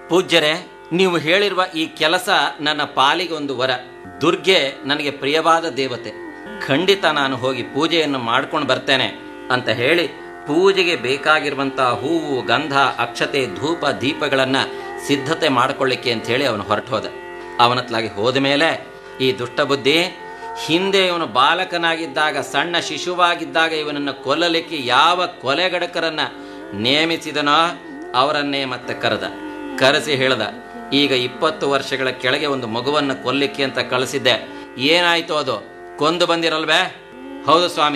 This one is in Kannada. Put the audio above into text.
ಪೂಜ್ಯರೇ ನೀವು ಹೇಳಿರುವ ಈ ಕೆಲಸ ನನ್ನ ಪಾಲಿಗೆ ಒಂದು ವರ ದುರ್ಗೆ ನನಗೆ ಪ್ರಿಯವಾದ ದೇವತೆ ಖಂಡಿತ ನಾನು ಹೋಗಿ ಪೂಜೆಯನ್ನು ಮಾಡ್ಕೊಂಡು ಬರ್ತೇನೆ ಅಂತ ಹೇಳಿ ಪೂಜೆಗೆ ಬೇಕಾಗಿರುವಂತಹ ಹೂವು ಗಂಧ ಅಕ್ಷತೆ ಧೂಪ ದೀಪಗಳನ್ನ ಸಿದ್ಧತೆ ಮಾಡಿಕೊಳ್ಳಿಕ್ಕೆ ಅಂತ ಹೇಳಿ ಅವನು ಹೊರಟು ಹೋದ ಅವನತ್ಲಾಗಿ ಹೋದ ಮೇಲೆ ಈ ದುಷ್ಟಬುದ್ಧಿ ಹಿಂದೆ ಇವನು ಬಾಲಕನಾಗಿದ್ದಾಗ ಸಣ್ಣ ಶಿಶುವಾಗಿದ್ದಾಗ ಇವನನ್ನು ಕೊಲ್ಲಲಿಕ್ಕೆ ಯಾವ ಕೊಲೆಗಡಕರನ್ನ ನೇಮಿಸಿದನೋ ಅವರನ್ನೇ ಮತ್ತೆ ಕರೆದ ಕರೆಸಿ ಹೇಳ್ದ ಈಗ ಇಪ್ಪತ್ತು ವರ್ಷಗಳ ಕೆಳಗೆ ಒಂದು ಮಗುವನ್ನು ಕೊಲ್ಲಿಕ್ಕೆ ಅಂತ ಕಳಿಸಿದ್ದೆ ಏನಾಯ್ತು ಅದು ಕೊಂದು ಬಂದಿರಲ್ವೇ ಹೌದು ಸ್ವಾಮಿ